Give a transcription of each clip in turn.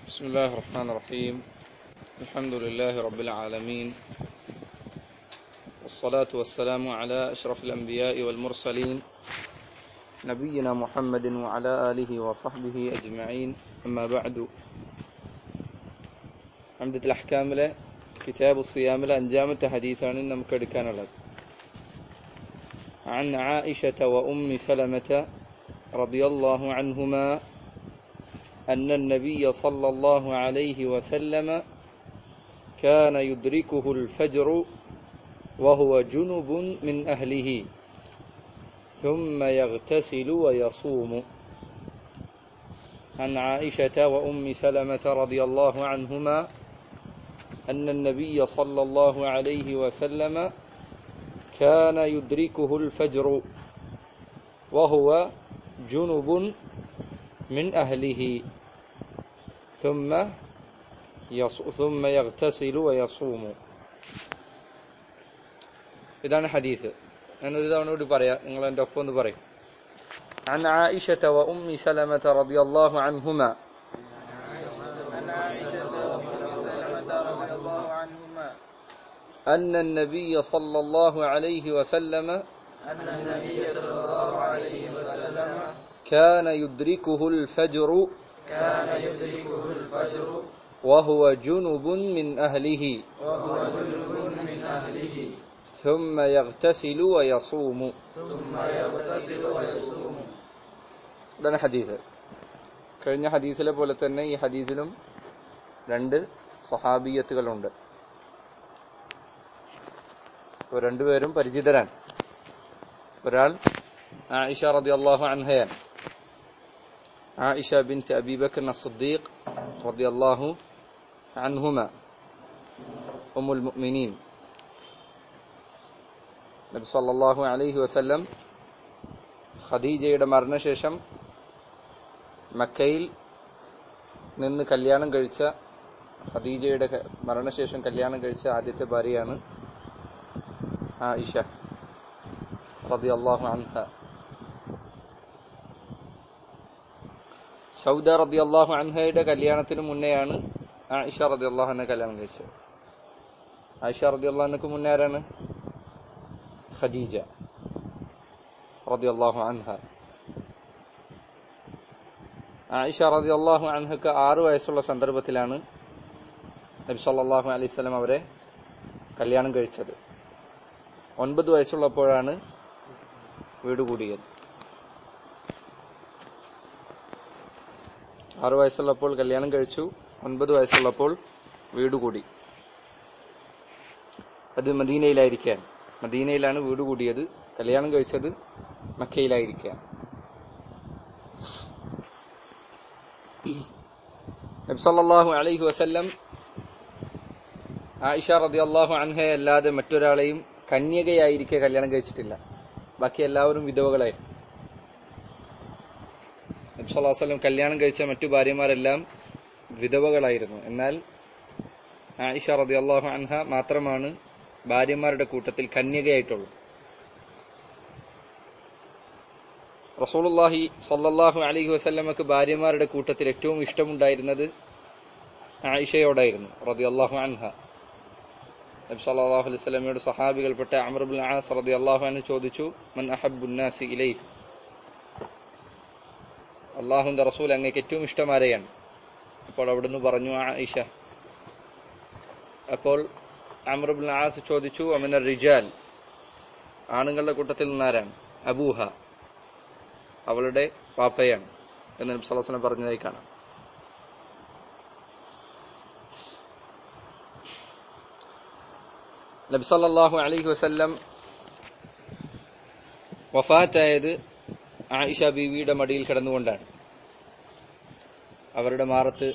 بسم الله الرحمن الرحيم الحمد لله رب العالمين والصلاة والسلام على أشرف الأنبياء والمرسلين نبينا محمد وعلى آله وصحبه أجمعين أما بعد عمدة الأحكام له كتاب الصيام له أنجامة حديثان نمكد كان لك عن عائشة وأم سلمة رضي الله عنهما أن النبي صلى الله عليه وسلم كان يدركه الفجر وهو جنب من أهله ثم يغتسل ويصوم عن عائشة وأم سلمة رضي الله عنهما أن النبي صلى الله عليه وسلم كان يدركه الفجر وهو جنب من أهله ثم يص... ثم يغتسل ويصوم ഇതാണ് ഹദീസ് ഞാൻ ഒരു തവണ കൂടി പറയാം നിങ്ങൾ എൻ്റെ ഒപ്പം ഒന്ന് പറയും عن عائشة وأم سلمة رضي الله عنهما عن عائشة وأم سلمة رضي الله عنهما أن النبي صلى الله عليه وسلم أن النبي صلى الله عليه وسلم كان يدركه الفجر كان يدركه الفجر وهو جنب من أهله وهو جنب من أهله ثم يغتسل ويصوم ثم يغتسل ويصوم ഇതാണ് ഹദീസ് കഴിഞ്ഞ ഹദീസിലെ പോലെ തന്നെ ഈ ഹദീസിലും രണ്ട് സഹാബിയത്തുകളുണ്ട് അപ്പോൾ രണ്ടുപേരും പരിചിതരാണ് ഒരാൾ ആയിഷ റതി അള്ളാഹു അൻഹയാൻ ആയിഷ ബിൻ അബി ബക്കർ الصديق رضي الله عنهما أم المؤمنين നബി സല്ലല്ലാഹു അലൈഹി വസല്ലം ഖദീജയുടെ മരണശേഷം മക്കയിൽ നിന്ന് കല്യാണം കഴിച്ച ഖദീജയുടെ ക- മരണശേഷം കല്യാണം കഴിച്ച ആദ്യത്തെ ഭാര്യയാണ് ആയിഷ റളിയല്ലാഹു അൻഹ സൗദ റളിയല്ലാഹു അൻഹയുടെ കല്യാണത്തിന് മുന്നെയാണ് ആയിഷ റളിയല്ലാഹു അൻഹ കല്യാണം കഴിച്ചത് ആയിഷ റളിയല്ലാഹു അൻഹക്ക് മുന്നേ ആരാണ് ഖദീജ റളിയല്ലാഹു അൻഹ ആയിഷ റളിയല്ലാഹു അൻഹക്ക് ആറു വയസ്സുള്ള സന്ദർഭത്തിലാണ് നബി സല്ലല്ലാഹു അലൈഹി വസല്ലം അവരെ കല്യാണം കഴിച്ചത് ഒൻപത് വയസ്സുള്ളപ്പോഴാണ് വീട് കൂടിയത് ആറു വയസ്സുള്ളപ്പോൾ കല്യാണം കഴിച്ചു ഒൻപത് വയസ്സുള്ളപ്പോൾ വീട് കൂടി അത് മദീനയിലായിരിക്കാൻ മദീനയിലാണ് വീട് കൂടിയത് കല്യാണം കഴിച്ചത് മക്കയിലായിരിക്കാൻ നബി സല്ലല്ലാഹു അലൈഹി വസല്ലം ആയിഷ റളിയല്ലാഹു അൻഹയെ അല്ലാതെ മറ്റൊരാളെയും കന്യകയായിരിക്കെ കല്യാണം കഴിച്ചിട്ടില്ല ബാക്കി എല്ലാവരും വിധവകളായിരുന്നു നബി സല്ലല്ലാഹു അലൈഹി വസല്ലം കല്യാണം കഴിച്ച മറ്റു ഭാര്യമാരെല്ലാം വിധവകളായിരുന്നു എന്നാൽ ആയിഷ റളിയല്ലാഹു അൻഹ മാത്രമാണ് ഭാര്യമാരുടെ കൂട്ടത്തിൽ കന്യകയായിട്ടുള്ളത് റസൂലുള്ളാഹി സ്വല്ലല്ലാഹു അലൈഹി വസല്ലമക്ക് ഭാര്യമാരുടെ കൂട്ടത്തിൽ ഏറ്റവും ഇഷ്ടമുണ്ടായിരുന്നത് ആയിഷയോടായിരുന്നു റളിയല്ലാഹു അൻഹ നബി സല്ലല്ലാഹു അലൈഹി വസല്ലമയുടെ സഹാബികൾപ്പെട്ട അമർ ഇബ്നുൽ ആസ് റളിയല്ലാഹു അൻഹു ചോദിച്ചു മൻ അഹബ്ബുൻ നാസി ഇലൈഹി അള്ളാഹുവിന്റെ റസൂൽ അങ്ങേക്ക് ഏറ്റവും ഇഷ്ടം ആരെയാണ് അപ്പോൾ അവിടുന്ന് പറഞ്ഞു ആയിഷ അപ്പോൾ അമർ ഇബ്നുൽ ആസ് ചോദിച്ചു അമിന റിജാൽ ആണുങ്ങളുടെ കൂട്ടത്തിൽ നിന്നാരാണ് അബൂഹ അവളുടെ പാപ്പയാണ് എന്ന് നബി സല്ലല്ലാഹു അലൈഹി വസല്ലം പറഞ്ഞതായി കാണാം നബി സല്ലല്ലാഹു അലൈഹി വസല്ലം വഫാത്തായത് ആയിഷ ബീവിയുടെ മടിയിൽ കിടന്നുകൊണ്ടാണ് അവരുടെ മാറത്ത്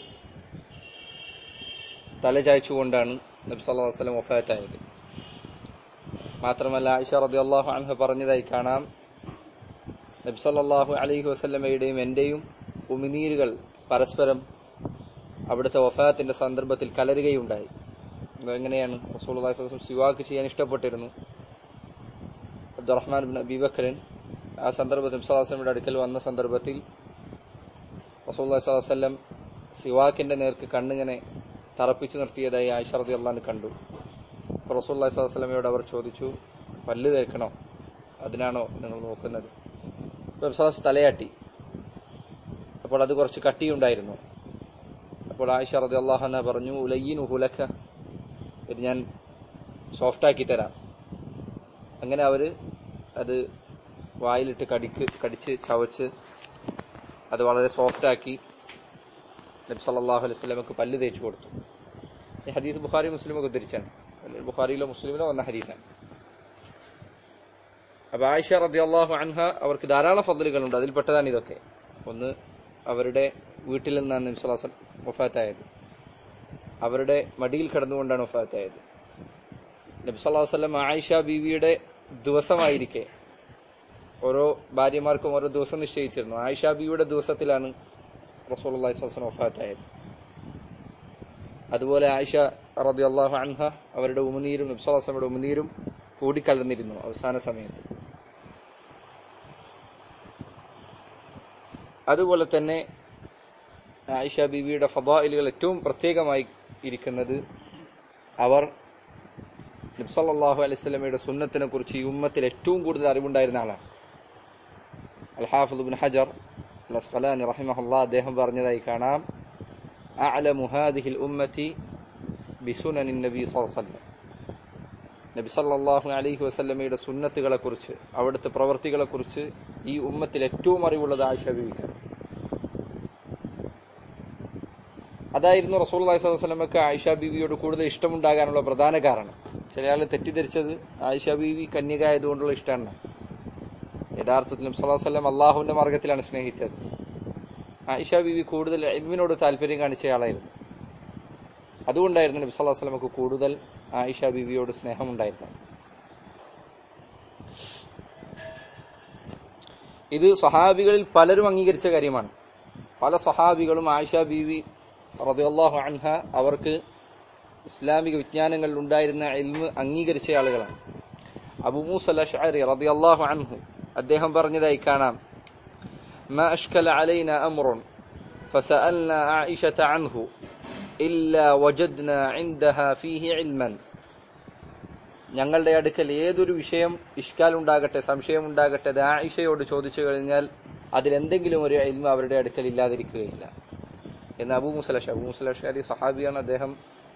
തല ചായ്ച്ചുകൊണ്ടാണ് നബി സല്ലല്ലാഹു അലൈഹി വസല്ലം വഫാത്തായത് മാത്രമല്ല ആയിഷ റളിയല്ലാഹു അൻഹ പറഞ്ഞതായി കാണാം നബി സല്ലല്ലാഹു അലൈഹി വസല്ലമയുടെയും എന്റെയും ഉമിനീരുകൾ പരസ്പരം അവിടുത്തെ വഫാത്തിന്റെ സന്ദർഭത്തിൽ കലരുകയുണ്ടായി എങ്ങനെയാണ് റസൂലുള്ളാഹി സ്വല്ലല്ലാഹു അലൈഹി വസല്ലം സിവാക്ക് ചെയ്യാൻ ഇഷ്ടപ്പെട്ടിരുന്നു അബ്ദുറഹ്മാൻ ബിൻ അബി ബക്കറിൻ ആ സന്ദർഭത്തിൽ നബി സല്ലല്ലാഹു അലൈഹി വസല്ലമയുടെ അടുക്കൽ വന്ന സന്ദർഭത്തിൽ റസൂലുള്ളാഹി സ്വല്ലല്ലാഹു അലൈഹി വസല്ലം സിവാക്കിന്റെ നേർക്ക് കണ്ണിങ്ങനെ തറപ്പിച്ചു നിർത്തിയതായി ആയിഷ റതി അള്ളഹാൻ കണ്ടു അപ്പോൾ റസൂല്ലി സ്വലമയോട് അവർ ചോദിച്ചു പല്ല് തേക്കണോ അതിനാണോ നിങ്ങൾ നോക്കുന്നത് അപ്പോൾ വിശ്വാസ് തലയാട്ടി അപ്പോൾ അത് കുറച്ച് കട്ടിയുണ്ടായിരുന്നു അപ്പോൾ ആയിഷ റതി അള്ളാഹന പറഞ്ഞു ഉലയ്യൻ ഉഹുലക്ക ഇത് ഞാൻ സോഫ്റ്റാക്കി തരാം അങ്ങനെ അവര് അത് വായിലിട്ട് കടിക്ക് കടിച്ച് ചവച്ച് അത് വളരെ സോഫ്റ്റാക്കി നബി സല്ലല്ലാഹു അലൈഹി വസല്ലമക്ക് പല്ല് തേച്ചു കൊടുത്തു ഈ ഹദീസ് ബുഖാരി മുസ്ലിമൊക്കെ ഉദ്ധരിച്ചാണ് അല്ലെങ്കിൽ ബുഖാരിയിലോ മുസ്ലിമിലോ വന്ന ഹദീസാണ് അപ്പൊ ആയിഷ റളിയല്ലാഹു അൻഹ അവർക്ക് ധാരാളം ഫضലുകളുണ്ട് അതിൽപ്പെട്ടതാണ് ഇതൊക്കെ ഒന്ന് അവരുടെ വീട്ടിൽ നിന്നാണ് നബി സല്ലല്ലാഹു അലൈഹി വസല്ലം വഫാത്തായത് അവരുടെ മടിയിൽ കിടന്നുകൊണ്ടാണ് വഫാത്തായത് നബി സല്ലല്ലാഹു അലൈഹി വസല്ലം ആയിഷ ബീവിയുടെ ദിവസമായിരിക്കെ ഓരോ ഭാര്യമാർക്കും ഓരോ ദിവസം നിശ്ചയിച്ചിരുന്നു ആയിഷ ബീവിയുടെ ദിവസത്തിലാണ് റസൂലുള്ളാഹി സ്വല്ലല്ലാഹു അലൈഹി വസല്ലം വഫാത്തായത് അതുപോലെ ആയിഷ റളിയല്ലാഹു അൻഹ അവരുടെ ഉമനീരും നബി സല്ലല്ലാഹു അലൈഹി വസല്ലമയുടെ ഉമനീരും കൂടിക്കലർന്നിരുന്നു അവസാന സമയത്ത് അതുപോലെ തന്നെ ആയിഷ ബീവിയുടെ ഫദായിലുകൾ ഏറ്റവും പ്രത്യേകമായി ഇരിക്കുന്നത് അവർ നബ്സല്ലാഹു അലൈഹി സ്വലമയുടെ സുന്നത്തിനെ കുറിച്ച് ഈ ഉമ്മത്തിൽ ഏറ്റവും കൂടുതൽ അറിവുണ്ടായിരുന്ന ആളാണ് അൽഹാഫുദ് ബിൻ ഹജർ അസ്ഖലാനി റഹിമഹുല്ലാ അദ്ദേഹം പറഞ്ഞതായി കാണാം അഅലമു ഹാദിഹിൽ ഉമ്മത്തി ബിസുനനിൻ നബി സല്ലല്ലാഹു നബി സല്ലല്ലാഹു അലൈഹി വസല്ലമയുടെ സുന്നത്തുകളെ കുറിച്ച് അവിടുത്തെ പ്രവർത്തികളെ കുറിച്ച് ഈ ഉമ്മത്തിൽ ഏറ്റവും അറിവുള്ളത് ആയിഷ ബീവിക്കാണ് അതായിരുന്നു റസൂൽ വസ്ലമക്ക് ആയിഷ ബീവിയോട് കൂടുതൽ ഇഷ്ടമുണ്ടാകാനുള്ള പ്രധാന കാരണം ചില ആൾ തെറ്റിദ്ധരിച്ചത് ആയിഷ ബീവി കന്യക ആയതുകൊണ്ടുള്ള ഇഷ്ടമാണ് യഥാർത്ഥത്തിൽ വസ്ലം അള്ളാഹുവിന്റെ മാർഗത്തിലാണ് സ്നേഹിച്ചത് ആയിഷ ബീവി കൂടുതൽ എൽമിനോട് താല്പര്യം കാണിച്ച ആളായിരുന്നു അതുകൊണ്ടായിരുന്നു നബി സല്ലല്ലാഹു അലൈഹി വസല്ലമക്ക് കൂടുതൽ ആയിഷ ബീവിയോട് സ്നേഹമുണ്ടായിരുന്നത് ഇത് സഹാബികളിൽ പലരും അംഗീകരിച്ച കാര്യമാണ് പല സഹാബികളും ആയിഷ ബീവി റളിയല്ലാഹു അൻഹ അവർക്ക് ഇസ്ലാമിക വിജ്ഞാനങ്ങളിൽ ഉണ്ടായിരുന്ന ഇൽമ് അംഗീകരിച്ച ആളുകളാണ് അബു മൂസ അഷ്അരി റളിയല്ലാഹു അൻഹു അദ്ദേഹം പറഞ്ഞതായി കാണാം ما أشكل علينا أمر فسألنا عائشة عنه إلا وجدنا عندها فيه علما ഞങ്ങളുടെ അടുക്കൽ ഏതൊരു വിഷയം ഇഷ്കാൽ ഉണ്ടാകട്ടെ സംശയം ഉണ്ടാകട്ടെ അത് ആയിഷയോട് ചോദിച്ചു കഴിഞ്ഞാൽ അതിലെന്തെങ്കിലും ഒരു ഇൽമ അവരുടെ അടുക്കൽ ഇല്ലാതിരിക്കുകയില്ല എന്ന് അബൂ മുസലഷ അബൂ മുസലഷാരി സഹാബിയാണ് അദ്ദേഹം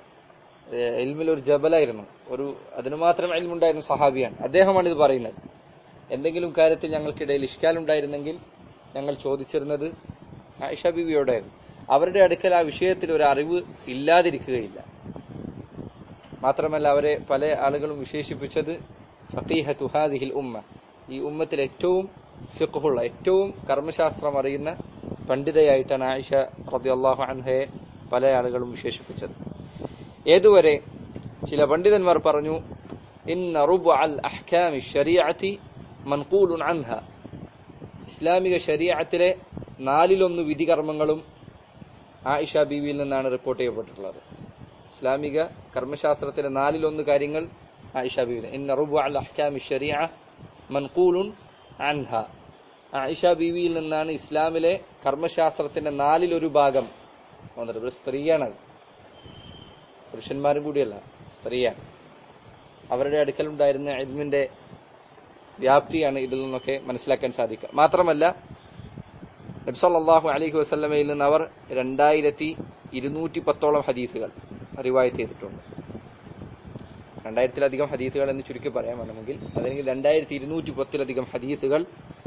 എൽമിൽ ഒരു ജബലായിരുന്നു ഒരു അതിന് മാത്രം എൽമുണ്ടായിരുന്ന സഹാബിയാണ് അദ്ദേഹമാണ് ഇത് പറയുന്നത് എന്തെങ്കിലും കാര്യത്തിൽ ഞങ്ങൾക്കിടയിൽ ഇഷ്കാൽ ഉണ്ടായിരുന്നെങ്കിൽ ഞങ്ങൾ ചോദിച്ചിരുന്നത് ആയിഷ ബിബിയോടായിരുന്നു അവരുടെ അടുക്കൽ ആ വിഷയത്തിൽ ഒരു അറിവ് ഇല്ലാതിരിക്കുകയില്ല മാത്രമല്ല അവരെ പല ആളുകളും വിശേഷിപ്പിച്ചത് ഫഖീഹ തുഹാദിഹിൽ ഉമ്മ ഈ ഉമ്മത്തിൽ ഏറ്റവും ഫിഖുള്ള ഏറ്റവും കർമ്മശാസ്ത്രം അറിയുന്ന പണ്ഡിതയായിട്ടാണ് ആയിഷ റദിയല്ലാഹു അൻഹയെ പല ആളുകളും വിശേഷിപ്പിച്ചത് ഏതുവരെ ചില പണ്ഡിതന്മാർ പറഞ്ഞു ഇന്ന റുബു അൽ അഹ്കാമി ഷരീഅത്തി മൻഖൂലുൻ അൻഹ ഇസ്ലാമിക ശരീഅത്തിലെ നാലിലൊന്ന് വിധികർമ്മങ്ങളും ആയിഷ ബീവിയിൽ നിന്നാണ് റിപ്പോർട്ട് ചെയ്യപ്പെട്ടിട്ടുള്ളത് ഇസ്ലാമിക കർമ്മശാസ്ത്രത്തിലെ നാലിലൊന്ന് കാര്യങ്ങൾ ആയിഷ ബീവി ഇന്ന റുബു അൽ അഹ്കാമി ഷരീഅ മൻഖൂലുൻ അൻഹ ആയിഷ ബീവിയിൽ നിന്നാണ് ഇസ്ലാമിലെ കർമ്മശാസ്ത്രത്തിന്റെ നാലിലൊരു ഭാഗം വന്നിട്ട് ഒരു സ്ത്രീയാണ് പുരുഷന്മാരും കൂടിയല്ല സ്ത്രീയാണ് അവരുടെ അടുക്കലുണ്ടായിരുന്ന എൽമിന്റെ വ്യാപ്തിയാണ് ഇതിൽ നിന്നൊക്കെ മനസ്സിലാക്കാൻ സാധിക്കുക മാത്രമല്ല നബ്സല്ലാഹു അലഹി വസ്ല്ലമയിൽ നിന്ന് അവർ രണ്ടായിരത്തി ഇരുന്നൂറ്റി പത്തോളം ഹദീസുകൾ റിവായത്ത് ചെയ്തിട്ടുണ്ട് രണ്ടായിരത്തിലധികം ഹദീസുകൾ എന്ന് ചുരുക്കി പറയാൻ വേണമെങ്കിൽ അല്ലെങ്കിൽ രണ്ടായിരത്തി ഇരുന്നൂറ്റി പത്തിലധികം ഹദീസുകൾ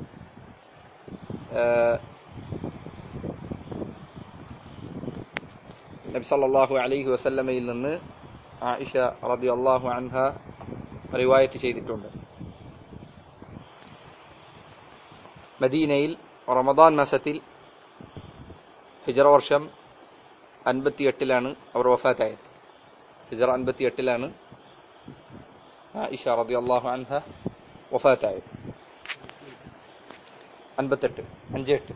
നബി സല്ലല്ലാഹു അലൈഹി വസല്ലമയിൽ നിന്ന് ആയിഷ റളിയല്ലാഹു അൻഹ റിവായത്ത് ചെയ്തിട്ടുണ്ട് മദീനയിൽ റമദാൻ മാസത്തിൽ ഹിജറ വർഷം അൻപത്തിയെട്ടിലാണ് അവർ വഫാത്തായത് ഹിജറ അൻപത്തിയെട്ടിലാണ് ആയിഷ റളിയല്ലാഹു അൻഹ വഫാത്തായത് അൻപത്തെട്ട് അഞ്ച് എട്ട്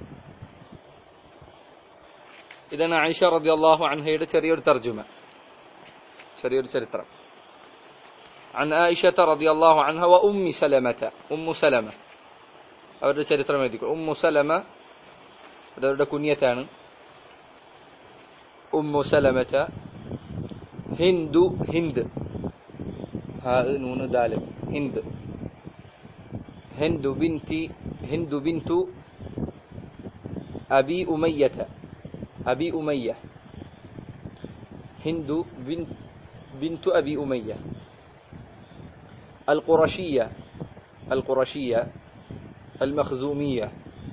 ഇതാണ് ആയിഷ റളിയല്ലാഹു അൻഹയുടെ ചെറിയൊരു തർജുമ ചെറിയൊരു ചരിത്രം عن عائشة رضي الله عنها وأم سلمة أم سلمة അവരുടെ ചരിത്രം എഴുതിക്കും ഉമ്മു സലമ അതവരുടെ കുഞ്ഞത്താണ് ഉമ്മു സലമത ഹിന്ദു ഹിന്ദ് ഹാ നൂന് ദാല് ഹിന്ദ് ഹിന്ദു ബിൻതി ഹിന്ദു ബിന്തു അബി ഉമയ്യത അബി ഉമയ്യ ഹിന്ദു ബിൻ ബിന്തു അബി ഉമയ്യ القرشية القرشية المخزومية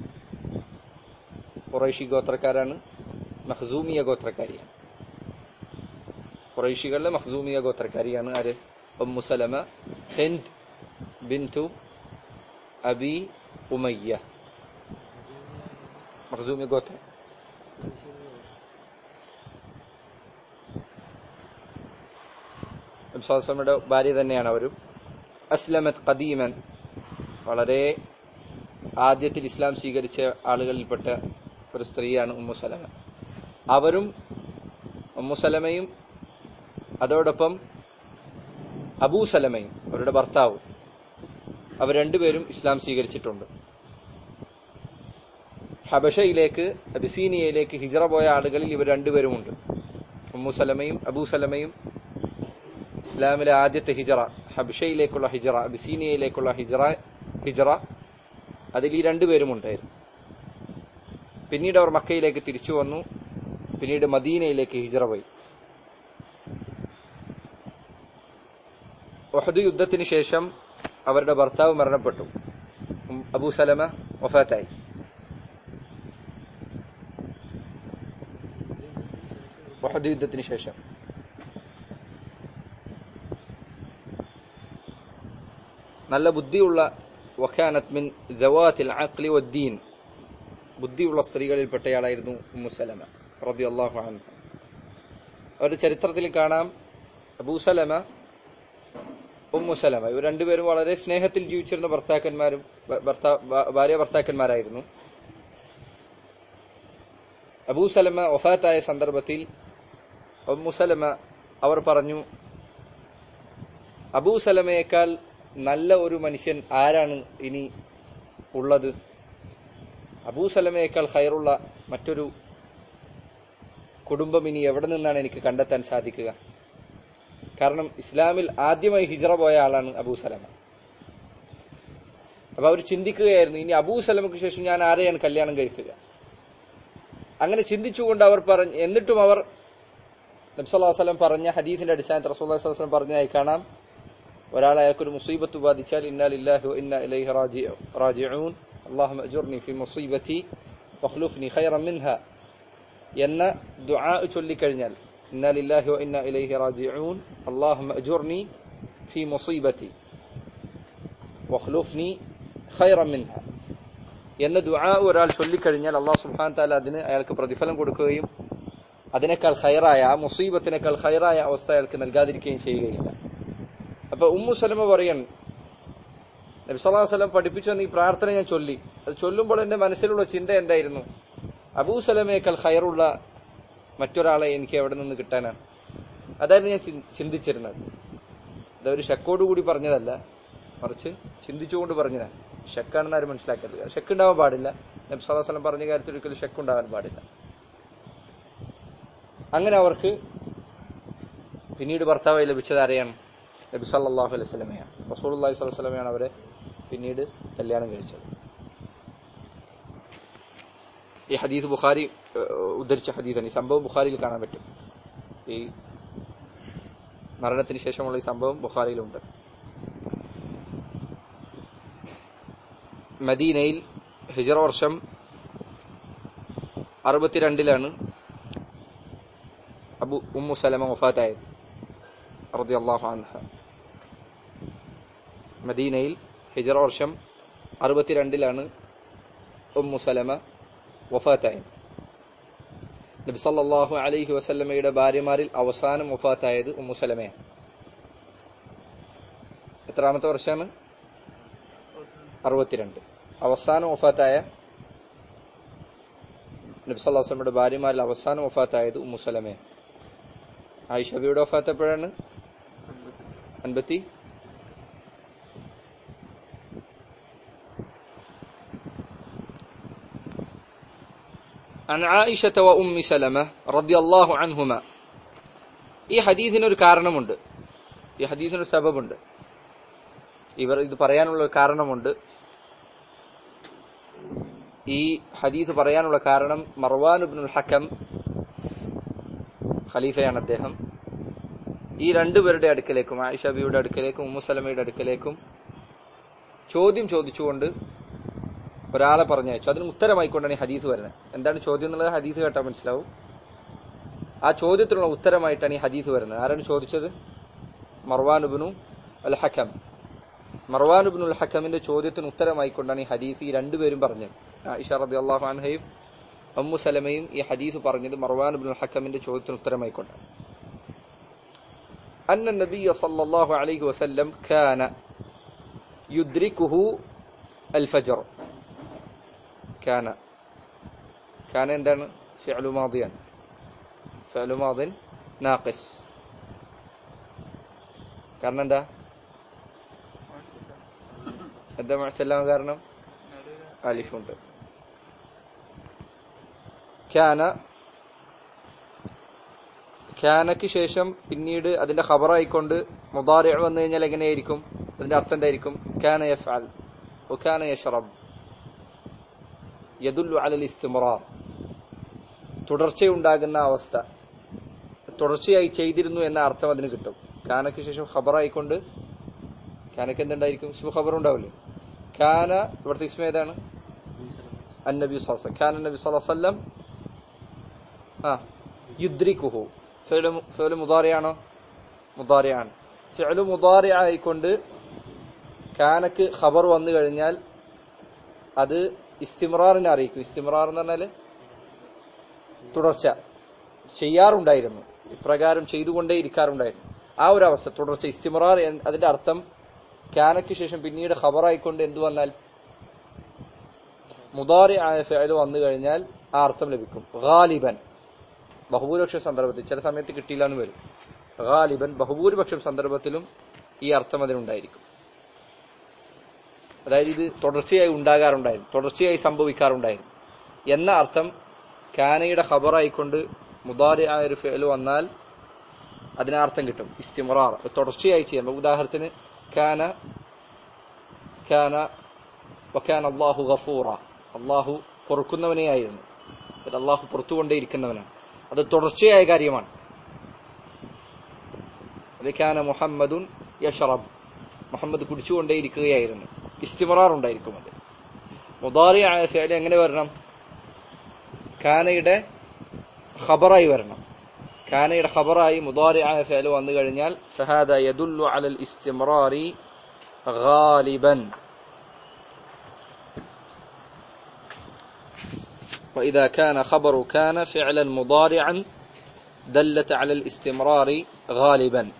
ഖുറൈഷി ഗോത്രക്കാരാണ് മഖ്സൂമിയ ഗോത്രക്കാരിയാണ് ഖുറൈഷികളിലെ മഖ്സൂമിയ ഗോത്രക്കാരിയാണ് ആര് ഉമ്മു സലമ ഹിന്ദ് ബിന്തു അബി ഉമയ്യ മഖ്സൂമിയ ഗോത്രം വിശ്വാസമ്മയുടെ ഭാര്യ തന്നെയാണ് അവരും അസ്ലമത് ഖദീമൻ വളരെ ആദ്യത്തിൽ ഇസ്ലാം സ്വീകരിച്ച ആളുകളിൽപ്പെട്ട ഒരു സ്ത്രീയാണ് ഉമ്മു സലമ അവരും ഉമ്മു സലമയും അതോടൊപ്പം അബൂ സലമയും അവരുടെ ഭർത്താവും അവർ രണ്ടുപേരും ഇസ്ലാം സ്വീകരിച്ചിട്ടുണ്ട് ഹബഷയിലേക്ക് അബിസീനിയയിലേക്ക് ഹിജറ പോയ ആളുകളിൽ ഇവർ രണ്ടുപേരുമുണ്ട് ഉമ്മു സലമയും അബൂ സലമയും ഇസ്ലാമിലെ ആദ്യത്തെ ഹിജറ ഹബഷയിലേക്കുള്ള ഹിജറ അബിസീനിയയിലേക്കുള്ള ഹിജറ ഹിജറ അതിൽ ഈ രണ്ടുപേരും ഉണ്ടായിരുന്നു പിന്നീട് അവർ മക്കയിലേക്ക് തിരിച്ചു വന്നു പിന്നീട് മദീനയിലേക്ക് ഹിജറ പോയി ഒഹദ് യുദ്ധത്തിന് ശേഷം അവരുടെ ഭർത്താവ് മരണപ്പെട്ടു ഉം അബൂ സലമ വഫാത്തായി ഒഹദ് യുദ്ധത്തിന് ശേഷം നല്ല ബുദ്ധിയുള്ള വഖാനത്ത് മിൻ ജവാത്തിൽ അഖ്ലി വദ്ദീൻ ബുദ്ധിയുള്ള സ്ത്രീകളിൽപ്പെട്ടയാളായിരുന്നു ഉമ്മു സലമ റളിയല്ലാഹു അൻഹ അവരുടെ ചരിത്രത്തിൽ കാണാം അബൂ സലമ ഉമ്മു സലമ ഇവർ രണ്ടുപേരും വളരെ സ്നേഹത്തിൽ ജീവിച്ചിരുന്ന ഭർത്താക്കന്മാരും ഭ- ഭർത്താ ഭ- ഭാര്യ ഭർത്താക്കന്മാരായിരുന്നു അബൂ സലമ വഫാത്തായ സന്ദർഭത്തിൽ ഉമ്മു സലമ അവർ പറഞ്ഞു അബൂ സലമയേക്കാൾ നല്ല ഒരു മനുഷ്യൻ ആരാണ് ഇനി ഉള്ളത് അബൂ സലമയേക്കാൾ ഹൈറുള്ള മറ്റൊരു കുടുംബം ഇനി എവിടെ നിന്നാണ് എനിക്ക് കണ്ടെത്താൻ സാധിക്കുക കാരണം ഇസ്ലാമിൽ ആദ്യമായി ഹിജറ പോയ ആളാണ് അബൂ സലമ അപ്പൊ അവർ ചിന്തിക്കുകയായിരുന്നു ഇനി അബൂ സലമക്ക് ശേഷം ഞാൻ ആരെയാണ് കല്യാണം കഴിക്കുക അങ്ങനെ ചിന്തിച്ചുകൊണ്ട് അവർ പറഞ്ഞു എന്നിട്ടും അവർ നബ്സല്ലാസ്ലം പറഞ്ഞ ഹദീസിന്റെ അടിസ്ഥാനത്തിൽ റസൂല്ലാസ്ലം പറഞ്ഞതായി കാണാം ഒരാൾ അയാൾക്കൊരു മുസീബത്ത് ബാധിച്ചാൽ ഇന്നാലില്ലാഹു ഇന്ന ഇലൈഹി റാജി- റാജിഊൻ അല്ലാഹുമ്മ അജുർനി ഫി മുസീബത്തി വഖ്ലുഫ്നി ഖൈറൻ മിൻഹ എന്ന ദുആ ചൊല്ലിക്കഴിഞ്ഞാൽ ഇന്നാലില്ലാഹി ഇന്ന ഇലൈഹി റാജിഊൻ അല്ലാഹുമ്മ അജുർനി ഫി മുസീബത്തി വഖ്ലുഫ്നി ഖൈറൻ മിൻഹ എന്ന ദുആ ഒരാൾ ചൊല്ലിക്കഴിഞ്ഞാൽ അള്ളാഹു സുബ്ഹാനഹു തആല അതിന് അയാൾക്ക് പ്രതിഫലം കൊടുക്കുകയും അതിനേക്കാൾ ഖൈറായ ആ മുസീബത്തിനേക്കാൾ ഖൈറായ അവസ്ഥ അയാൾക്ക് നൽകാതിരിക്കുകയും ചെയ്യുകയില്ല അപ്പൊ ഉമ്മു സലമ പറയൺ നബി സല്ലല്ലാഹു അലൈഹി വസല്ലം പഠിപ്പിച്ചു തന്ന ഈ പ്രാർത്ഥന ഞാൻ ചൊല്ലി അത് ചൊല്ലുമ്പോൾ എന്റെ മനസ്സിലുള്ള ചിന്ത എന്തായിരുന്നു അബൂ സലമയേക്കാൾ ഖൈറുള്ള മറ്റൊരാളെ എനിക്ക് എവിടെ നിന്ന് കിട്ടാനാണ് അതായിരുന്നു ഞാൻ ചിൻ- ചിന്തിച്ചിരുന്നത് അതൊരു ഷക്കോടുകൂടി പറഞ്ഞതല്ല മറിച്ച് ചിന്തിച്ചുകൊണ്ട് പറഞ്ഞതാണ് ഷക്കാണെന്ന് ആരും മനസ്സിലാക്കരുത് ഷക്ക് ഉണ്ടാവാൻ പാടില്ല നബി സല്ലല്ലാഹു അലൈഹി വസല്ലം പറഞ്ഞ കാര്യത്തിൽ ഒരിക്കലും ഷക്ക് ഉണ്ടാവാൻ പാടില്ല അങ്ങനെ അവർക്ക് പിന്നീട് ഭർത്താവായി ലഭിച്ചത് ആരെയാണ് നബി സല്ലല്ലാഹു അലൈഹി വസല്ലമയാണ് റസൂലുള്ളാഹി സ്വല്ലല്ലാഹു അലൈഹി വസല്ലമയാണ് അവരെ പിന്നീട് കല്യാണം കഴിച്ചത് ഈ ഹദീസ് ബുഖാരി ഏഹ്, ഉദ്ധരിച്ച ഹദീസാണ് ഈ സംഭവം ബുഖാരിയിൽ കാണാൻ പറ്റും ഈ മരണത്തിന് ശേഷമുള്ള ഈ സംഭവം ബുഖാരിയിലുണ്ട് മദീനയിൽ ഹിജറ വർഷം അറുപത്തിരണ്ടിലാണ് അബു ഉമ്മു സലമ വഫാത്തായത് റളിയല്ലാഹു അൻഹ മദീനയിൽ ഹിജറ വർഷം അറുപത്തിരണ്ടിലാണ് ഉമ്മു സലമ വഫാത്തായത് നബി സല്ലല്ലാഹു അലൈഹി വസല്ലമയുടെ ഭാര്യമാരിൽ അവസാനം വഫാത്തായത് ഉമ്മു സലമയാണ് എത്രാമത്തെ വർഷമാണ് അറുപത്തിരണ്ട് അവസാനം വഫാത്തായ നബി സല്ലല്ലാഹു അലൈഹി വസല്ലമയുടെ ഭാര്യമാരിൽ അവസാനം വഫാത്തായത് ഉമ്മു സലമയാണ് ആയിഷ ബിയുടെ വഫാത്ത് എപ്പോഴാണ് അൻപത്തി عن عائشة وأم سلمة رضي الله عنهما ഈ ഹദീസിന് ഒരു കാരണമുണ്ട് ഈ ഹദീസിന് ഒരു സബബുണ്ട് ഇവർ ഇത് പറയാനുള്ള ഒരു കാരണമുണ്ട് ഈ ഹദീസ് പറയാനുള്ള കാരണം മർവാൻ ഇബ്നുൽ ഹക്കം ഖലീഫയാണ് അദ്ദേഹം ഈ രണ്ടുപേരുടെ അടുക്കലേക്കും ആയിഷ ബിയുടെ അടുക്കലേക്കും ഉമ്മുസലമയുടെ അടുക്കലേക്കും ചോദ്യം ചോദിച്ചുകൊണ്ട് ഒരാളെ പറഞ്ഞയച്ചു അതിന് ഉത്തരമായിക്കൊണ്ടാണ് ഈ ഹദീസ് വരുന്നത് എന്താണ് ചോദ്യം എന്നുള്ളത് ഹദീസ് കേട്ടാൽ മനസ്സിലാവും ആ ചോദ്യത്തിനുള്ള ഉത്തരമായിട്ടാണ് ഈ ഹദീസ് വരുന്നത് ആരാണ് ചോദിച്ചത് മർവാനുബിനു അൽ ഹക്കം മർവാനുബിനു അൽ ഹക്കമിന്റെ ചോദ്യത്തിന് ഉത്തരമായിക്കൊണ്ടാണ് ഈ ഹദീസ് ഈ രണ്ടുപേരും പറഞ്ഞത് ആയിഷ റബി അള്ളാഹു അൻഹയും അമ്മു സലമയും ഈ ഹദീസ് പറഞ്ഞത് മർവാനുബിൻ അൽ ഹക്കമിന്റെ ചോദ്യത്തിന് ഉത്തരമായിക്കൊണ്ടാണ് أن النبي صلى الله عليه وسلم كان يدركه الفجر كان كان عندنا فعل ماضيا فعل ماض ناقص കാരണം എന്താ എന്താ മഴച്ചെല്ലാം കാരണം അലിഫുണ്ട് ഖ്യാന ഖ്യാനക്ക് ശേഷം പിന്നീട് അതിന്റെ ഖബറായിക്കൊണ്ട് മുദാരി വന്നു കഴിഞ്ഞാൽ എങ്ങനെയായിരിക്കും അതിന്റെ അർത്ഥം എന്തായിരിക്കും ഖാന യഫ്അൽ وكان يشرب يدل على الاستمرار തുടർച്ചയുണ്ടാകുന്ന അവസ്ഥ തുടർച്ചയായി ചെയ്തിരുന്നു എന്ന അർത്ഥം അതിന് കിട്ടും ഖാനക്ക് ശേഷം ഖബറായിക്കൊണ്ട് ഖാനക്ക് എന്തുണ്ടായിരിക്കും ഇസ്മു ഖബർ ഉണ്ടാവില്ലേ ഖാന ഇവിടുത്തെ ഇസ്മ ഏതാണ് അന്നബി സ്വലം ഖാൻ നബി സ്വലം ആ യുദ്രിക്കുഹു ഫെലു മുതാറിയാണോ മുതാറിയാണ് ഫെലു മുതാറി ആയിക്കൊണ്ട് ഖാനക്ക് ഖബർ വന്നു കഴിഞ്ഞാൽ അത് ഇസ്തിമറാറിനെ അറിയിക്കും ഇസ്തിമറാർ എന്ന് പറഞ്ഞാല് തുടർച്ച ചെയ്യാറുണ്ടായിരുന്നു ഇപ്രകാരം ചെയ്തുകൊണ്ടേ ഇരിക്കാറുണ്ടായിരുന്നു ആ ഒരു അവസ്ഥ തുടർച്ച ഇസ്തിമറാർ എൻ- അതിന്റെ അർത്ഥം ഖാനക്ക് ശേഷം പിന്നീട് ഖബറായിക്കൊണ്ട് എന്തു വന്നാൽ മുതാറി ആയ ഫെയൽ വന്നു കഴിഞ്ഞാൽ ആ അർത്ഥം ലഭിക്കും ഗാലിബൻ ബഹുഭൂരിപക്ഷ സന്ദർഭത്തിൽ ചില സമയത്ത് കിട്ടിയില്ല എന്ന് വരും ഗാലിബൻ ബഹുഭൂരിപക്ഷ സന്ദർഭത്തിലും ഈ അർത്ഥം അതിനുണ്ടായിരിക്കും അതായത് ഇത് തുടർച്ചയായി ഉണ്ടാകാറുണ്ടായിരുന്നു തുടർച്ചയായി സംഭവിക്കാറുണ്ടായിരുന്നു എന്ന അർത്ഥം കാനയുടെ ഖബറായിക്കൊണ്ട് മുതാരി ആയ ഒരു ഫേല് വന്നാൽ അതിനർത്ഥം കിട്ടും ഇസ്തിമറാർ തുടർച്ചയായി ചെയ്യുമ്പോൾ ഉദാഹരണത്തിന് കാന കാന വക്കാൻ അള്ളാഹു ഗഫൂറ അള്ളാഹു പൊറുക്കുന്നവനെയായിരുന്നു ഇത് അള്ളാഹു പുറത്തുകൊണ്ടേയിരിക്കുന്നവനാണ് അത് തുടർച്ചയായ കാര്യമാണ് കാന മുഹമ്മദുൻ യഷറബ് മുഹമ്മദ് കുടിച്ചുകൊണ്ടേയിരിക്കുകയായിരുന്നു ഇസ്തിമറാർ ഉണ്ടായിരിക്കും അത് മുതാറി ആയ ഫേല് എങ്ങനെ വരണം കാനയുടെ ഖബറായി വരണം കാനയുടെ ഖബറായി മുതാരി ആയ ഫേല് വന്നു കഴിഞ്ഞാൽ ഫഹാദ യദുല്ലു അലൽ ഇസ്തിമറാറി غالبا وإذا كان خبر كان فعلا مضارعا دلت على الاستمرار غالبا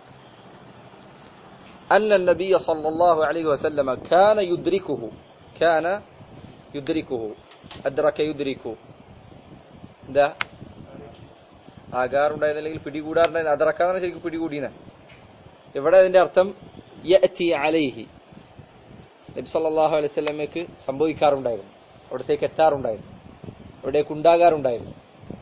أن النبي صلى الله عليه وسلم كان يدركه كان يدركه أدرك يدرك എന്താ ആകാറുണ്ടായിരുന്നില്ലെങ്കിൽ പിടികൂടാറുണ്ടായിരുന്നു അതറക്കാന്നാണ് ശരിക്കും പിടികൂടിയ ഇവിടെ അതിന്റെ അർത്ഥം യഅതി അലൈഹി നബി സല്ലല്ലാഹു അലൈഹി വസല്ലമയ്ക്ക് സംഭവിക്കാറുണ്ടായിരുന്നു അവിടത്തേക്ക് എത്താറുണ്ടായിരുന്നു അവിടേക്ക് ഉണ്ടാകാറുണ്ടായിരുന്നു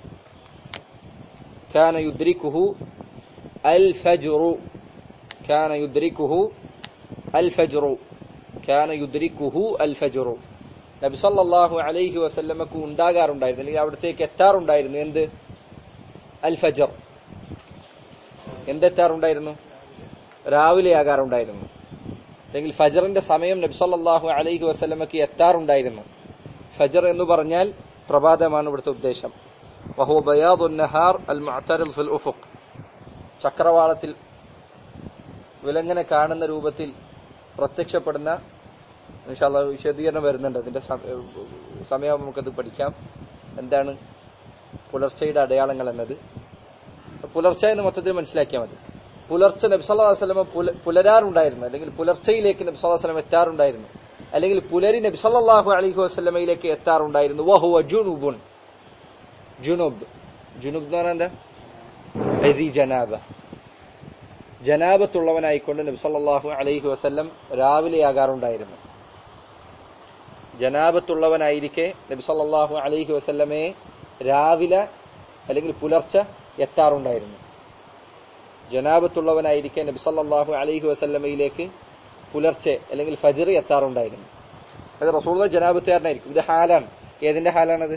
كان يدركه الفجر كان يدركه الفجر كان يدركه الفجر നബി സല്ലല്ലാഹു അലൈഹി വസല്ലമക്ക് ഉണ്ടാകാറുണ്ടായിരുന്നു അല്ലെങ്കിൽ അവിടത്തേക്ക് എത്താറുണ്ടായിരുന്നു എന്ത് അൽ ഫജർ എന്തെത്താറുണ്ടായിരുന്നു രാവിലെ ആകാറുണ്ടായിരുന്നു അല്ലെങ്കിൽ ഫജറിന്റെ സമയം നബി സല്ലല്ലാഹു അലൈഹി വസല്ലമക്ക് എത്താറുണ്ടായിരുന്നു ഫജർ എന്ന് പറഞ്ഞാൽ പ്രഭാതമാണ് ഇവിടുത്തെ ഉദ്ദേശം വഹു ബയാദുൻ നഹാർ അൽ മുഅ്തറിൽ ഫിൽ ഉഫുഖ് ചക്രവാളത്തിൽ വിലങ്ങനെ കാണുന്ന രൂപത്തിൽ പ്രത്യക്ഷപ്പെടുന്ന ഇൻഷാല്ല വിശദീകരണം വരുന്നുണ്ട് അതിന്റെ സമയം നമുക്കത് പഠിക്കാം എന്താണ് പുലർച്ചയുടെ അടയാളങ്ങൾ എന്നത് പുലർച്ച എന്ന് മൊത്തത്തിൽ മനസ്സിലാക്കിയാൽ മതി പുലർച്ചെ നബ്സല്ലാ വസ്ലമ പുലരാറുണ്ടായിരുന്നു അല്ലെങ്കിൽ പുലർച്ചയിലേക്ക് നബ്സല്ലാ വസ്ലം എത്താറുണ്ടായിരുന്നു അല്ലെങ്കിൽ പുലരി നബ്സല്ലാഹു അലൈഹി വസ്ലമയിലേക്ക് എത്താറുണ്ടായിരുന്നു വഹുവ ജുനുബുൻ ജുനുബ് ജുനുബ് എന്ന് പറഞ്ഞാൽ എന്താ ജനാബ ജനാബത്തുള്ളവനായിക്കൊണ്ട് നബ്സല്ലാഹു അലൈഹി വസ്ല്ലം രാവിലെയാകാറുണ്ടായിരുന്നു ജനാബത്തുള്ളവനായിരിക്കെ നബി സല്ലല്ലാഹു അലൈഹി വസല്ലമയെ രാവിലെ അല്ലെങ്കിൽ പുലർച്ചെ എത്താറുണ്ടായിരുന്നു ജനാബത്തുള്ളവനായിരിക്കെ നബി സല്ലല്ലാഹു അലൈഹി വസല്ലമയിലേക്ക് പുലർച്ചെ അല്ലെങ്കിൽ ഫജർ എത്താറുണ്ടായിരുന്നു അത് റസൂള്ള ജനാബത്തുകാരനായിരിക്കും ഇത് ഹാലാണ് ഏതിന്റെ ഹാലാണത്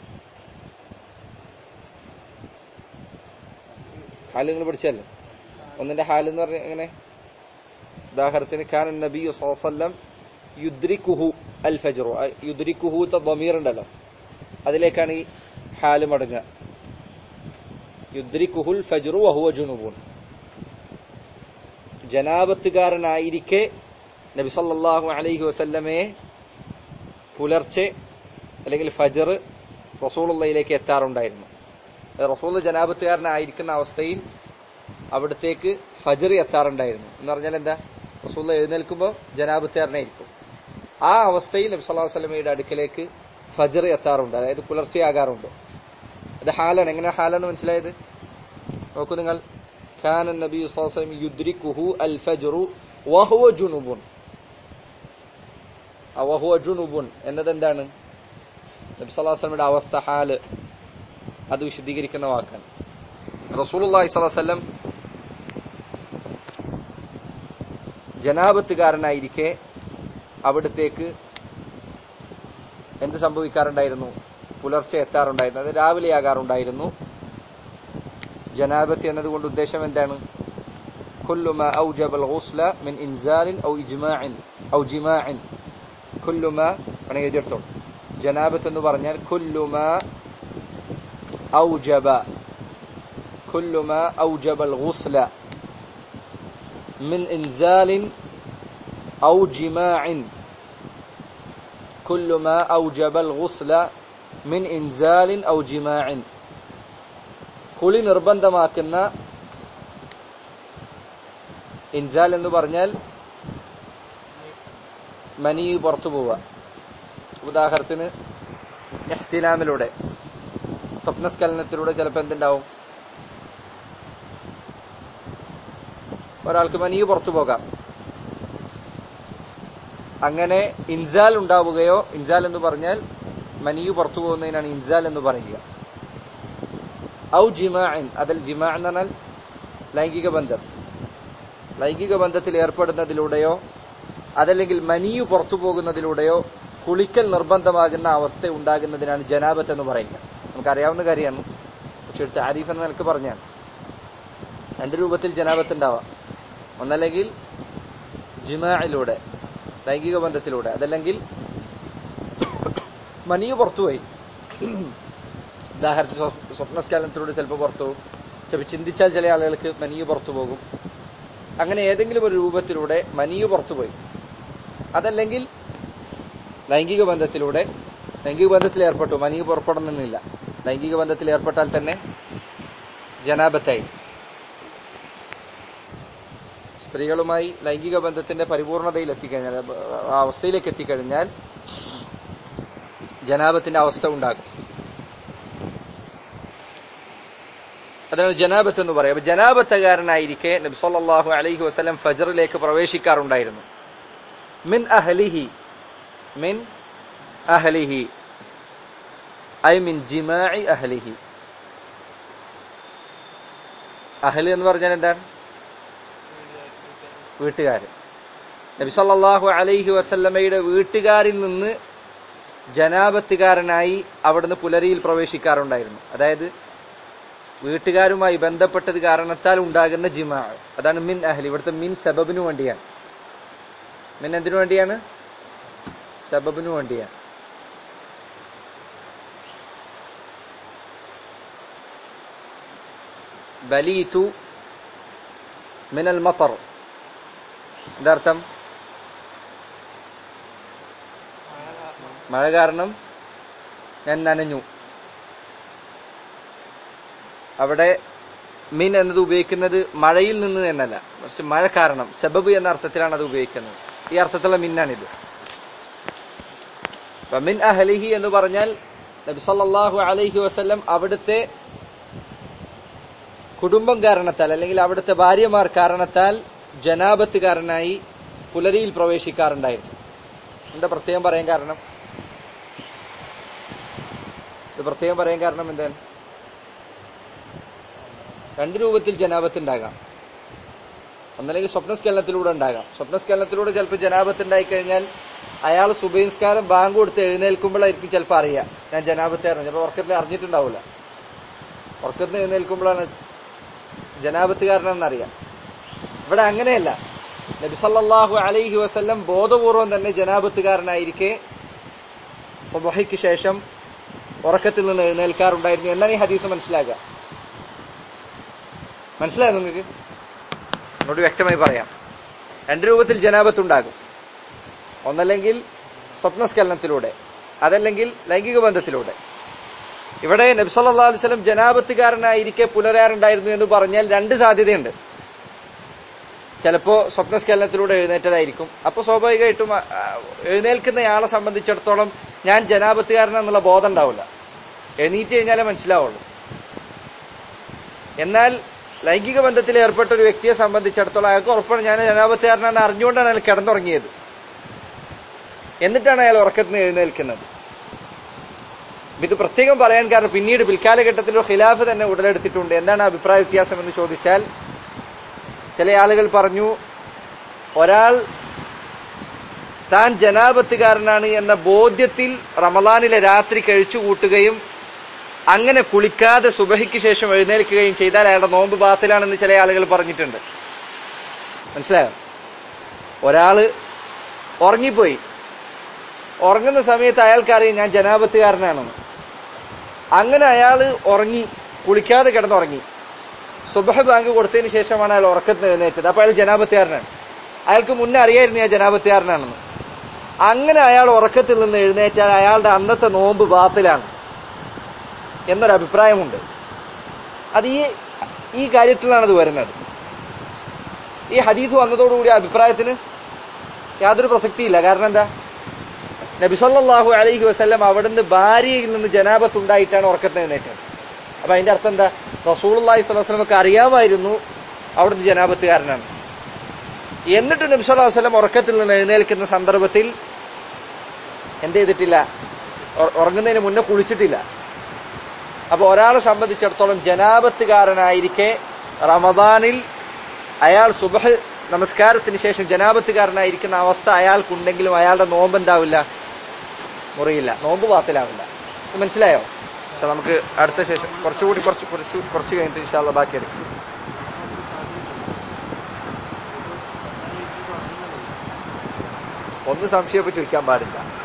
ഹാല് നിങ്ങൾ പഠിച്ചല്ലേ ഒന്നിന്റെ ഹാല് എന്ന് പറഞ്ഞ എങ്ങനെ ഉദാഹരണത്തിന് ഖാൻ നബി വസല്ലം യുദ്രിക്കുഹു അൽ ഫജറു യുദ്രിക്കുഹു ദമീർ ഉണ്ടല്ലോ അതിലേക്കാണ് ഈ ഹാല് മടങ്ങുക യുദ്രിക്കുഹുൽ ഫജറു വഹുവ ജുനുബൂൻ ജനാബത്തുകാരനായിരിക്കെ നബി സല്ലല്ലാഹു അലൈഹി വസല്ലമയെ പുലർച്ചെ അല്ലെങ്കിൽ ഫജർ റസൂളുള്ളയിലേക്ക് എത്താറുണ്ടായിരുന്നു റസൂൾ ജനാബത്തുകാരനായിരിക്കുന്ന അവസ്ഥയിൽ അവിടത്തേക്ക് ഫജർ എത്താറുണ്ടായിരുന്നു എന്ന് പറഞ്ഞാൽ എന്താ റസൂൾ എഴുന്നേൽക്കുമ്പോൾ ജനാബത്തുകാരനായിരിക്കും ആ അവസ്ഥയിൽ നബി സല്ലല്ലാഹു അലൈഹി വസല്ലമയുടെ അടുക്കലേക്ക് ഫജർ എത്താറുണ്ട് അതായത് പുലർച്ചെയാകാറുണ്ട് അത് ഹാലാണ് എങ്ങനെ ഹാലെന്ന് മനസ്സിലായത് നോക്കൂ നിങ്ങൾ ഖാൻ നബി വസല്ലം യുദ്രിക്കുഹു അൽ ഫജ്റു വഹുവ ജുനുബുൻ വഹുവ ജുനുബുൻ എന്നത് എന്താണ് നബി സല്ലല്ലാഹു അലൈഹി വസല്ലമയുടെ അവസ്ഥ ഹാല് അത് വിശദീകരിക്കുന്ന വാക്കാണ് റസൂലുള്ളാഹി സ്വല്ലല്ലാഹു അലൈഹി വസല്ലം ജനാബത്തുകാരനായിരിക്കെ അവിടത്തേക്ക് എന്ത് സംഭവിക്കാറുണ്ടായിരുന്നു പുലർച്ചെ എത്താറുണ്ടായിരുന്നു അത് രാവിലെയാകാറുണ്ടായിരുന്നു ജനാബത്ത് എന്നതുകൊണ്ട് ഉദ്ദേശം എന്താണ് كل ما أوجب الغسل من إنزال أو إجماع أو جماع كل ما أنا എഴുതിയെടുത്തോളൂ ജനാബത്ത് എന്ന് പറഞ്ഞാൽ كل ما أوجب كل ما أوجب الغسل من إنزال أو جماع كل ما أوجب الغسل من إنزال أو جماع കുളി നിർബന്ധമാക്കുന്ന ഇൻസാൽ എന്ന് പറഞ്ഞാൽ മനി പുറത്തു പോവുക ഉദാഹരണത്തിന് എഹ്തിലാമിലൂടെ സ്വപ്നസ്ഖലനത്തിലൂടെ ചിലപ്പോൾ എന്തുണ്ടാവും ഒരാൾക്ക് മനി പുറത്തു പോകാം അങ്ങനെ ഇൻസാൽ ഉണ്ടാവുകയോ ഇൻസാൽ എന്ന് പറഞ്ഞാൽ മനിയു പുറത്തു പോകുന്നതിനാണ് ഇൻസാൽ എന്ന് പറയുക ഔ ജിമാൻ അതിൽ ജിമാ എന്ന് പറഞ്ഞാൽ ലൈംഗിക ബന്ധം ലൈംഗിക ബന്ധത്തിൽ ഏർപ്പെടുന്നതിലൂടെയോ അതല്ലെങ്കിൽ മനിയു പുറത്തു പോകുന്നതിലൂടെയോ കുളിക്കൽ നിർബന്ധമാകുന്ന അവസ്ഥ ഉണ്ടാകുന്നതിനാണ് ജനാബത്ത് എന്ന് പറയുക നമുക്കറിയാവുന്ന കാര്യമാണ് പക്ഷെ ഒരു താരീഫ് എന്ന് നിനക്ക് പറഞ്ഞാണ് രണ്ട് രൂപത്തിൽ ജനാബത്ത് ഉണ്ടാവാം ഒന്നല്ലെങ്കിൽ ജിമായിലൂടെ ലൈംഗിക ബന്ധത്തിലൂടെ അതല്ലെങ്കിൽ മനിയു പുറത്തുപോയി ഉദാഹരണത്തിന് സ്വപ്നസ്കാലത്തിലൂടെ ചിലപ്പോൾ പുറത്തു പോകും ചിലപ്പോൾ ചിന്തിച്ചാൽ ചില ആളുകൾക്ക് മനിയു പുറത്തു പോകും അങ്ങനെ ഏതെങ്കിലും ഒരു രൂപത്തിലൂടെ മനിയു പുറത്തുപോയി അതല്ലെങ്കിൽ ലൈംഗിക ബന്ധത്തിലൂടെ ലൈംഗിക ബന്ധത്തിൽ ഏർപ്പെട്ടു മനിയു പുറപ്പെടുന്നില്ല ലൈംഗിക ബന്ധത്തിൽ ഏർപ്പെട്ടാൽ തന്നെ ജനാബത്തായി സ്ത്രീകളുമായി ലൈംഗിക ബന്ധത്തിന്റെ പരിപൂർണതയിൽ എത്തിക്കഴിഞ്ഞാൽ ആ അവസ്ഥയിലേക്ക് എത്തിക്കഴിഞ്ഞാൽ ജനാബത്തിന്റെ അവസ്ഥ ഉണ്ടാകും അതാണ് ജനാബത്ത് എന്ന് പറയാം ജനാബത്തുകാരനായിരിക്കെ നബി സല്ലല്ലാഹു അലൈഹി വസല്ലം ഫജറിലേക്ക് പ്രവേശിക്കാറുണ്ടായിരുന്നു മിൻ അഹ്ലിഹി മിൻ അഹ്ലിഹി ഐ മിൻ ജിമാഇ അഹ്ലിഹി അഹ്ലി എന്ന് പറഞ്ഞാൽ എന്താണ് വീട്ടുകാര് നബി സല്ലല്ലാഹു അലൈഹി വസല്ലമയുടെ വീട്ടുകാരിൽ നിന്ന് ജനാബത്തുകാരനായി അവിടുന്ന് പുലരിയിൽ പ്രവേശിക്കാറുണ്ടായിരുന്നു അതായത് വീട്ടുകാരുമായി ബന്ധപ്പെട്ടത് കാരണത്താൽ ഉണ്ടാകുന്ന ജിമാ അതാണ് മിൻ അഹ്ലി ഇവിടുത്തെ മിൻ സബബിനു വേണ്ടിയാണ് മിൻ എന്തിനു വേണ്ടിയാണ് സബബിനു വേണ്ടിയാണ് ബലീതു മിനൽ മത്തർ എന്താർത്ഥം മഴ കാരണം ഞാൻ നനഞ്ഞു അവിടെ മിൻ എന്നത് ഉപയോഗിക്കുന്നത് മഴയിൽ നിന്ന് എന്നല്ല പക്ഷെ മഴ കാരണം സബബ് എന്ന അർത്ഥത്തിലാണ് അത് ഉപയോഗിക്കുന്നത് ഈ അർത്ഥത്തിലുള്ള മിന്നാണിത് അപ്പൊ മിൻ അഹലിഹി എന്ന് പറഞ്ഞാൽ നബി സല്ലല്ലാഹു അലൈഹി വസല്ലം അവിടുത്തെ കുടുംബം കാരണത്താൽ അല്ലെങ്കിൽ അവിടുത്തെ ഭാര്യമാർ കാരണത്താൽ ജനാബത്തുകാരനായി പുലരിയിൽ പ്രവേശിക്കാറുണ്ടായിരുന്നു എന്താ പ്രത്യേകം പറയാൻ കാരണം ഇത് പ്രത്യേകം പറയാൻ കാരണം എന്താണ് രണ്ട് രൂപത്തിൽ ജനാപത്ത് ഉണ്ടാകാം ഒന്നല്ലെങ്കിൽ സ്വപ്നസ്കലനത്തിലൂടെ ഉണ്ടാകാം സ്വപ്നസ്കലനത്തിലൂടെ ചിലപ്പോൾ ജനാപത്ത് ഉണ്ടായി കഴിഞ്ഞാൽ അയാൾ സുബൈൻസ്കാരം ബാങ്ക് കൊടുത്ത് എഴുന്നേൽക്കുമ്പോഴായിരിക്കും ചിലപ്പോൾ അറിയുക ഞാൻ ജനാപത്തുകാരൻ ചിലപ്പോൾ ഉറക്കത്തിൽ അറിഞ്ഞിട്ടുണ്ടാവില്ല ഉറക്കത്തിൽ എഴുന്നേൽക്കുമ്പോഴാണ് ജനാപത്തുകാരനെന്ന് അറിയാം ഇവിടെ അങ്ങനെയല്ല നബിസല്ലാഹു അലൈഹി വസല്ലം ബോധപൂർവം തന്നെ ജനാപത്തുകാരനായിരിക്കെ സുബഹയ്ക്ക് ശേഷം ഉറക്കത്തിൽ നിന്ന് എഴുന്നേൽക്കാറുണ്ടായിരുന്നു എന്നാണ് ഈ ഹദീസ് മനസ്സിലാക്കുക മനസ്സിലായോ നിങ്ങൾക്ക് ഒന്നുകൂടി വ്യക്തമായി പറയാം രണ്ട് രൂപത്തിൽ ജനാപത്ത് ഉണ്ടാകും ഒന്നല്ലെങ്കിൽ സ്വപ്നസ്കലനത്തിലൂടെ അതല്ലെങ്കിൽ ലൈംഗിക ബന്ധത്തിലൂടെ ഇവിടെ നബ്സല്ലാ അലിസ്ലം ജനാപത്തുകാരനായിരിക്കെ പുലരാറുണ്ടായിരുന്നു എന്ന് പറഞ്ഞാൽ രണ്ട് സാധ്യതയുണ്ട് ചിലപ്പോ സ്വപ്നസ്കലനത്തിലൂടെ എഴുന്നേറ്റതായിരിക്കും അപ്പൊ സ്വാഭാവികമായിട്ടും ആ, ആ, എഴുന്നേൽക്കുന്നയാളെ സംബന്ധിച്ചിടത്തോളം ഞാൻ ജനാപത്തുകാരനെന്നുള്ള ബോധം ഉണ്ടാവില്ല എണീറ്റ് കഴിഞ്ഞാലേ മനസ്സിലാവുള്ളൂ എന്നാൽ ലൈംഗിക ബന്ധത്തിൽ ഏർപ്പെട്ട ഒരു വ്യക്തിയെ സംബന്ധിച്ചിടത്തോളം അയാൾക്ക് ഉറപ്പാണ് ഞാൻ ജനാപത്തുകാരനാണ് അറിഞ്ഞുകൊണ്ടാണ് അയാൾ കിടന്നുറങ്ങിയത് എന്നിട്ടാണ് അയാൾ ഉറക്കത്തിൽ നിന്ന് എഴുന്നേൽക്കുന്നത് ഇത് പ്രത്യേകം പറയാൻ കാരണം പിന്നീട് പിൽക്കാലഘട്ടത്തിൽ ഒരു ഖിലാഫ് തന്നെ ഉടലെടുത്തിട്ടുണ്ട് എന്താണ് അഭിപ്രായ വ്യത്യാസം എന്ന് ചോദിച്ചാൽ ചില ആളുകൾ പറഞ്ഞു ഒരാൾ താൻ ജനാപത്തുകാരനാണ് എന്ന ബോധ്യത്തിൽ റമദാനിലെ രാത്രി കഴിച്ചു കൂട്ടുകയും അങ്ങനെ കുളിക്കാതെ സുബഹിക്ക് ശേഷം എഴുന്നേൽക്കുകയും ചെയ്താൽ അയാളുടെ നോമ്പ് ബാത്തിലാണെന്ന് ചില ആളുകൾ പറഞ്ഞിട്ടുണ്ട് മനസ്സിലായോ ഒരാള് ഉറങ്ങിപ്പോയി ഉറങ്ങുന്ന സമയത്ത് അയാൾക്കറിയാം ഞാൻ ജനാപത്തുകാരനാണെന്ന് അങ്ങനെ അയാൾ ഉറങ്ങി കുളിക്കാതെ കിടന്നുറങ്ങി സുബഹ ബാങ്ക് കൊടുത്തതിന് ശേഷമാണ് അയാൾ ഉറക്കത്തിന് എഴുന്നേറ്റത് അപ്പൊ അയാൾ ജനാപത്തുകാരനാണ് അയാൾക്ക് മുന്നേ അറിയായിരുന്നു ഞാൻ ജനാപത്തുകാരനാണെന്ന് അങ്ങനെ അയാൾ ഉറക്കത്തിൽ നിന്ന് എഴുന്നേറ്റാൽ അയാളുടെ അന്നത്തെ നോമ്പ് ബാത്തിലാണ് എന്നൊരു അഭിപ്രായമുണ്ട് അത് ഈ ഈ കാര്യത്തിലാണ് അത് വരുന്നത് ഈ ഹദീസ് വന്നതോടുകൂടി ആ അഭിപ്രായത്തിന് യാതൊരു പ്രസക്തിയില്ല കാരണം എന്താ നബിസല്ലാഹു അലൈഹി വസ്ല്ലം അവിടുന്ന് ഭാര്യയിൽ നിന്ന് ജനാപത്ത് ഉണ്ടായിട്ടാണ് ഉറക്കത്തിന് എഴുന്നേറ്റത് അപ്പൊ അതിന്റെ അർത്ഥം എന്താ റസൂലി സ്വലമൊക്കെ അറിയാമായിരുന്നു അവിടുന്ന് ജനാപത്തുകാരനാണ് എന്നിട്ട് നബിസ്വല്ലാ വസ്ലം ഉറക്കത്തിൽ നിന്ന് എഴുന്നേൽക്കുന്ന സന്ദർഭത്തിൽ എന്ത് ചെയ്തിട്ടില്ല ഉറ- ഉറങ്ങുന്നതിന് മുന്നേ കുളിച്ചിട്ടില്ല അപ്പൊ ഒരാളെ സംബന്ധിച്ചിടത്തോളം ജനാപത്തുകാരനായിരിക്കെ റമദാനിൽ അയാൾ സുബഹ് നമസ്കാരത്തിന് ശേഷം ജനാപത്തുകാരനായിരിക്കുന്ന അവസ്ഥ അയാൾക്കുണ്ടെങ്കിലും അയാളുടെ നോമ്പ് എന്താവില്ല മുറിയില്ല നോമ്പ് പാത്തിലാവില്ല ഇത് മനസ്സിലായോ അപ്പൊ നമുക്ക് അടുത്ത ശേഷം കുറച്ചുകൂടി കുറച്ച് കുറച്ച് കുറച്ച് കഴിഞ്ഞിട്ട് ഇൻഷാല്ല ബാക്കി എടുക്കും ഒന്ന് സംശയം ഇപ്പൊ ചോദിക്കാൻ പാടില്ല